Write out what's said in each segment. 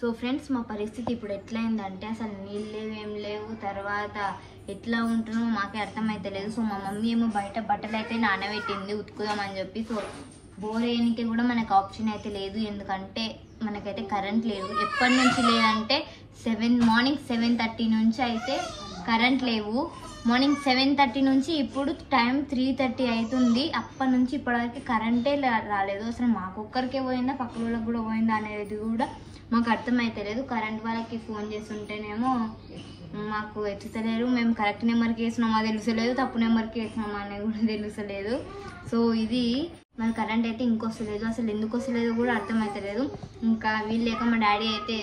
So friends మా పరిస్థితి ఇప్పుడు ఎట్లయిందంటే అసలు నీళ్ళు లేవు ఏం లేవు తర్వాత ఎట్లా ఉంటున్నామో మాకే అర్థమైతే లేదు సో మా మమ్మీ ఏమో బయట బట్టలు అయితే నానబెట్టింది ఉతుకుదామని చెప్పి సో బోర్ వేయడానికి కూడా మనకు ఆప్షన్ అయితే లేదు ఎందుకంటే మనకైతే కరెంట్ లేదు ఎప్పటి నుంచి లేదంటే సెవెన్ మార్నింగ్ సెవెన్ థర్టీ నుంచి అయితే కరెంట్ లేవు మార్నింగ్ సెవెన్ థర్టీ నుంచి ఇప్పుడు టైం త్రీ థర్టీ అవుతుంది అప్పటి నుంచి ఇప్పటివరకు కరెంటే లా- రాలేదు అసలు మాకు ఒక్కరికే పోయిందా పక్క వాళ్ళకి కూడా పోయిందా అనేది కూడా మాకు అర్థమైతే లేదు కరెంట్ వాళ్ళకి ఫోన్ చేస్తుంటేనేమో మాకు ఎత్తుతలేరు మేము కరెక్ట్ నెంబర్కి వేసినామా తెలుసలేదు తప్పు నెంబర్కి వేసినామా అనేది కూడా తెలుసలేదు సో ఇది మన కరెంట్ అయితే ఇంకొస్తలేదు అసలు ఎందుకు వస్తలేదో కూడా అర్థమైతలేదు ఇంకా వీళ్ళు లేక మా డాడీ అయితే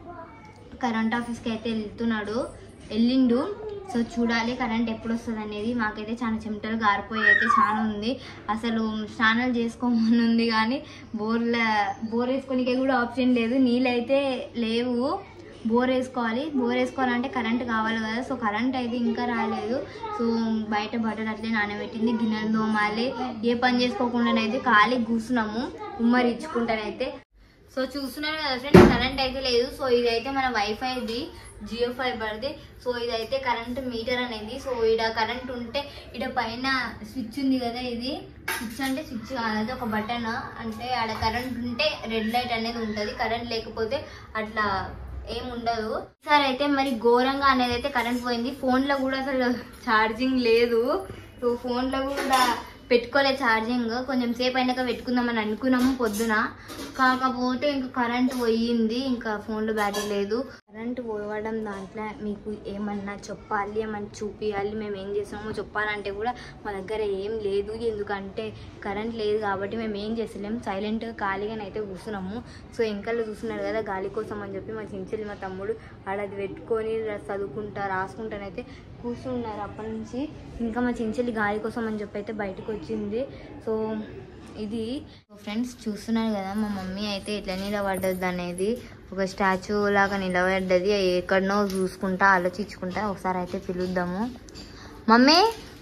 కరెంట్ ఆఫీస్కి అయితే వెళ్తున్నాడు వెళ్ళిండు సో చూడాలి కరెంట్ ఎప్పుడు వస్తుంది అనేది మాకైతే చాలా చెమటలు గారిపోయి అయితే చాలా ఉంది అసలు స్నానాలు చేసుకోమని ఉంది కానీ బోర్ల బోర్ వేసుకోనికే కూడా ఆప్షన్ లేదు నీళ్ళు అయితే లేవు బోర్ వేసుకోవాలి బోర్ వేసుకోవాలంటే కరెంట్ కావాలి కదా సో కరెంట్ అయితే ఇంకా రాలేదు సో బయట బట్టలు అట్లే నానబెట్టింది గిన్నెలు తోమాలి ఏ పని చేసుకోకుండానైతే ఖాళీ కూర్చున్నాము ఉమ్మరి ఇచ్చుకుంటానైతే సో చూస్తున్నారు కదా ఫ్రెండ్స్ కరెంట్ అయితే లేదు సో ఇదైతే మన వైఫైది జియో ఫైబర్ది సో ఇదైతే కరెంట్ మీటర్ అనేది సో ఈడ కరెంట్ ఉంటే ఈడ పైన స్విచ్ ఉంది కదా ఇది స్విచ్ అంటే స్విచ్ కాదు అది ఒక బటన్ అంటే ఆడ కరెంట్ ఉంటే రెడ్ లైట్ అనేది ఉంటుంది కరెంట్ లేకపోతే అట్లా ఏం ఉండదు సార్ అయితే మరి ఘోరంగా అనేది అయితే కరెంట్ పోయింది ఫోన్లో కూడా అసలు ఛార్జింగ్ లేదు సో ఫోన్లో కూడా పెట్టుకోలే ఛార్జింగ్ కొంచెం సేపు అయినాక పెట్టుకుందామని అనుకున్నాము పొద్దున కాకపోతే ఇంకా కరెంట్ పోయింది ఇంకా ఫోన్లో బ్యాటరీ లేదు కరెంట్ పోవడం దాంట్లో మీకు ఏమన్నా చెప్పాలి ఏమన్నా చూపించాలి మేము ఏం చేసామో చెప్పాలంటే కూడా మా దగ్గర ఏం లేదు ఎందుకంటే కరెంట్ లేదు కాబట్టి మేము ఏం చేస్తలేం సైలెంట్గా ఖాళీగానైతే కూర్చున్నాము సో ఇంకల్లో చూస్తున్నారు కదా గాలి కోసం అని చెప్పి మా చించెల్లి మా తమ్ముడు ఆడ అది పెట్టుకొని రా- చదువుకుంటా రాసుకుంటానైతే కూర్చున్నారు అప్పటి నుంచి ఇంకా మా చించెల్లి గాలి కోసం అని చెప్పి అయితే బయటకు వచ్చింది సో ఇది ఫ్రెండ్స్ చూస్తున్నారు కదా మా మమ్మీ అయితే ఎట్లా నిలబడ్డది అనేది ఒక స్టాచ్యూ లాగా నిలబడ్డది ఎక్కడనో చూసుకుంటా ఆలోచించుకుంటా ఒకసారి అయితే పిలుద్దాము మమ్మీ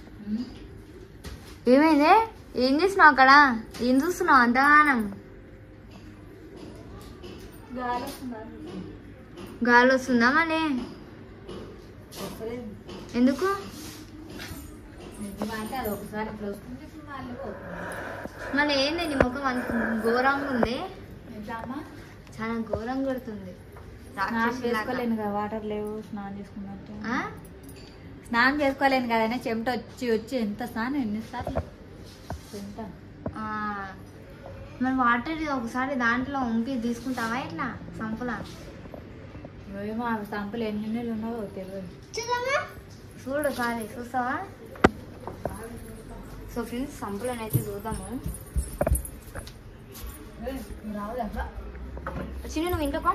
ఏమైంది ఏం చేస్తున్నావు అక్కడ ఏం చూస్తున్నావు అంతగానం గాలి వస్తుందా మళ్ళీ ఎందుకు మళ్ళీ ఏంది నీ ముఖం అంత ఘోరంగా ఉంది చాలా ఘోరంగా కొడుతుంది స్నానం రాక్షసిలాగా. చేసుకోలేను కదా వాటర్ లేవు స్నానం చేసుకున్నట్టు ఆ? స్నానం చేసుకోలేను కదా చెమట వచ్చి వచ్చి ఎంత స్నానం ఎన్నిసార్లు ఎంత ఆ. మరి వాటర్ ఒకసారి దాంట్లో ఉంపి తీసుకుంటావా ఇట్లా సంపులా ఏమో ఆ సంపులు ఎన్ని నీళ్ళు ఉన్నావో తెలియదు చూడు కాదు చూస్తావా సో ఫ్రెండ్స్ సంపులను అయితే చూద్దాము చిన్న నువ్వు ఇంట్లోకో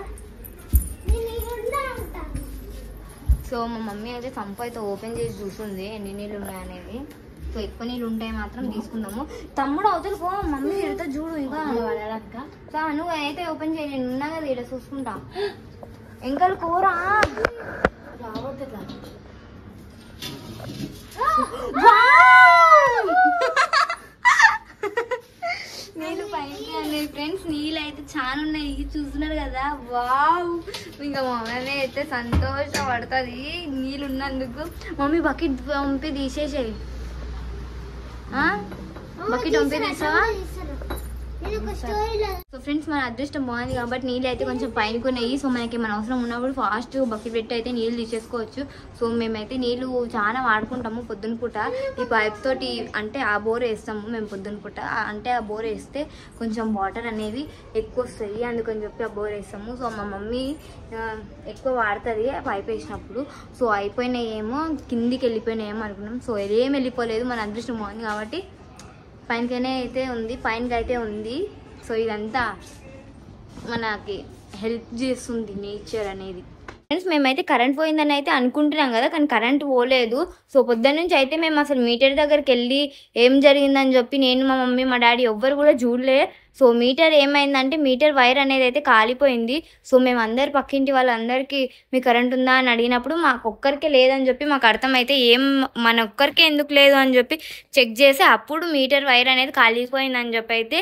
సో మా మమ్మీ అయితే సంపు అయితే ఓపెన్ చేసి చూస్తుంది ఎన్ని నీళ్ళు ఉన్నాయనేది సో ఎక్కువ నీళ్ళు ఉంటాయి మాత్రం తీసుకుందాము తమ్ముడు అవతల పో మమ్మీ తిడతా చూడు ఇంకా వాళ్ళక సో నువ్వు అయితే ఓపెన్ చేయి నేను ఉన్నా కదా ఇక్కడ చూసుకుంటా ఎంకలు కూర రావద్దు నీళ్ళు పైకి అనేది ఫ్రెండ్స్ నీళ్ళు అయితే చాలా ఉన్నాయి చూస్తున్నారు కదా వావ్ ఇంకా మా మమ్మీ అయితే సంతోషపడుతుంది నీళ్ళు ఉన్నందుకు మమ్మీ బకెట్ పంపి తీసేసేయి బకెట్ పంపి తీసావా సో ఫ్రెండ్స్ మన అదృష్టం బాగుంది కాబట్టి నీళ్ళు అయితే కొంచెం పైనకు ఉన్నాయి సో మనకి మన అవసరం ఉన్నప్పుడు ఫాస్ట్ బకెట్ పెట్టి అయితే నీళ్ళు తీసేసుకోవచ్చు సో మేమైతే నీళ్ళు చాలా వాడుకుంటాము పొద్దున పూట ఈ పైప్ తోటి అంటే ఆ బోర్ వేస్తాము మేము పొద్దున పూట ఆ- అంటే ఆ బోర్ వేస్తే కొంచెం వాటర్ అనేది ఎక్కువ వస్తాయి అందుకని చెప్పి ఆ బోర్ వేస్తాము సో మా మమ్మీ ఆ, ఎక్కువ వాడుతుంది ఆ పైప్ వేసినప్పుడు సో అయిపోయినాయేమో కిందికి వెళ్ళిపోయినాయేమో అనుకున్నాం సో ఏం వెళ్ళిపోలేదు మన అదృష్టం బాగుంది కాబట్టి పైనకైనా అయితే ఉంది పైనకి అయితే ఉంది సో ఇదంతా మనకి హెల్ప్ చేస్తుంది నేచర్ అనేది ఫ్రెండ్స్ మేమైతే కరెంట్ పోయిందని అయితే అనుకుంటున్నాం కదా కానీ కరెంట్ పోలేదు సో పొద్దున్న నుంచి అయితే మేము అసలు మీటర్ దగ్గరికి వెళ్ళి ఏం జరిగిందని చెప్పి నేను మా మమ్మీ మా డాడీ ఎవ్వరు కూడా చూడలే సో మీటర్ ఏమైందంటే మీటర్ వైర్ అనేది అయితే కాలిపోయింది సో మేము అందరు పక్కింటి వాళ్ళందరికీ మీ కరెంట్ ఉందా అని అడిగినప్పుడు మాకు ఒక్కరికే లేదని చెప్పి మాకు అర్థమైతే ఏం మన ఒక్కరికే ఎందుకు లేదు అని చెప్పి చెక్ చేసి అప్పుడు మీటర్ వైర్ అనేది కాలిపోయిందని చెప్పి అయితే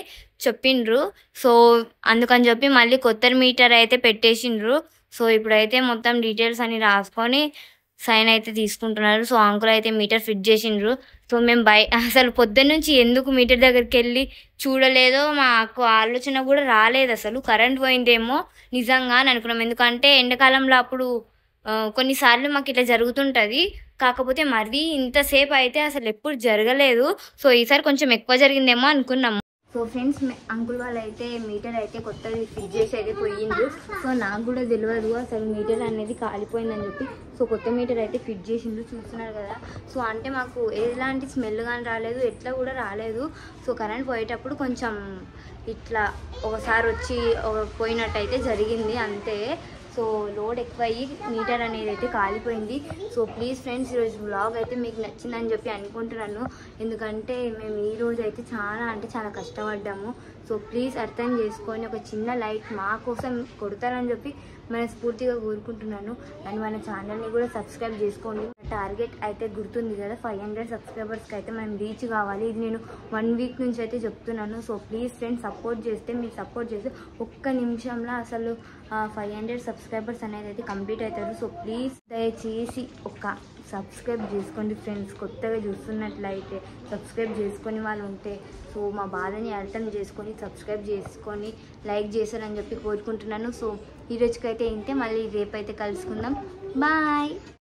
చెప్పిండ్రు సో అందుకని చెప్పి మళ్ళీ కొత్త మీటర్ అయితే పెట్టేసిండ్రు సో ఇప్పుడైతే మొత్తం డీటెయిల్స్ అన్ని రాసుకొని సైన్ అయితే తీసుకుంటున్నారు సో అంకుల్ అయితే మీటర్ ఫిట్ చేసిండ్రు సో మేము బయ అసలు పొద్దున్న నుంచి ఎందుకు మీటర్ దగ్గరికి వెళ్ళి చూడలేదో మాకు ఆలోచన కూడా రాలేదు అసలు కరెంట్ పోయిందేమో నిజంగా అని అనుకున్నాం ఎందుకంటే ఎండాకాలంలో అప్పుడు ఆ, కొన్నిసార్లు మాకు ఇట్లా జరుగుతుంటుంది కాకపోతే మరీ ఇంతసేపు అయితే అసలు ఎప్పుడు జరగలేదు సో ఈసారి కొంచెం ఎక్కువ జరిగిందేమో అనుకున్నాము సో ఫ్రెండ్స్ అంకుల్ వాళ్ళు అయితే మీటర్ అయితే కొత్తది ఫిట్ చేసి అయితే పోయిండ్రు సో నాకు కూడా తెలియదు అసలు మీటర్ అనేది కాలిపోయిందని చెప్పి సో కొత్త మీటర్ అయితే ఫిట్ చేసిండ్రు చూస్తున్నారు కదా సో అంటే మాకు ఎలాంటి స్మెల్ కానీ రాలేదు ఎట్లా కూడా రాలేదు సో కరెంట్ పోయేటప్పుడు కొంచెం ఇట్లా ఒకసారి వచ్చి ఒక పోయినట్టయితే జరిగింది అంతే సో లోడ్ ఎక్కువ అయ్యి మీటర్ అనేది అయితే కాలిపోయింది సో ప్లీజ్ ఫ్రెండ్స్ ఈరోజు బ్లాగ్ అయితే మీకు నచ్చిందని చెప్పి అనుకుంటున్నాను ఎందుకంటే మేము ఈ రోజు అయితే చాలా అంటే చాలా కష్టపడ్డాము సో ప్లీజ్ అర్థం చేసుకొని ఒక చిన్న లైక్ మా కోసం కొడతారని చెప్పి మనస్ఫూర్తిగా కోరుకుంటున్నాను అండ్ మన ఛానల్ని కూడా సబ్స్క్రైబ్ చేసుకోండి టార్గెట్ అయితే గుర్తుంది కదా ఫైవ్ హండ్రెడ్ సబ్స్క్రైబర్స్కి అయితే మనం రీచ్ కావాలి ఇది నేను వన్ వీక్ నుంచి అయితే చెప్తున్నాను సో ప్లీజ్ ఫ్రెండ్స్ సపోర్ట్ చేస్తే మీరు సపోర్ట్ చేస్తే ఒక్క నిమిషంలో అసలు ఫైవ్ హండ్రెడ్ సబ్స్క్రైబర్స్ అనేది అయితే కంప్లీట్ అవుతారు సో ప్లీజ్ దయచేసి ఒక సబ్స్క్రైబ్ చేసుకోండి ఫ్రెండ్స్ కొత్తగా చూస్తున్నట్లయితే సబ్స్క్రైబ్ చేసుకొని వాళ్ళు ఉంటే సో మా బాధని అర్థం చేసుకొని సబ్స్క్రైబ్ చేసుకొని లైక్ చేశారని చెప్పి కోరుకుంటున్నాను సో ఈ రోజుకైతే ఇంతే మళ్ళీ రేపైతే కలుసుకుందాం బాయ్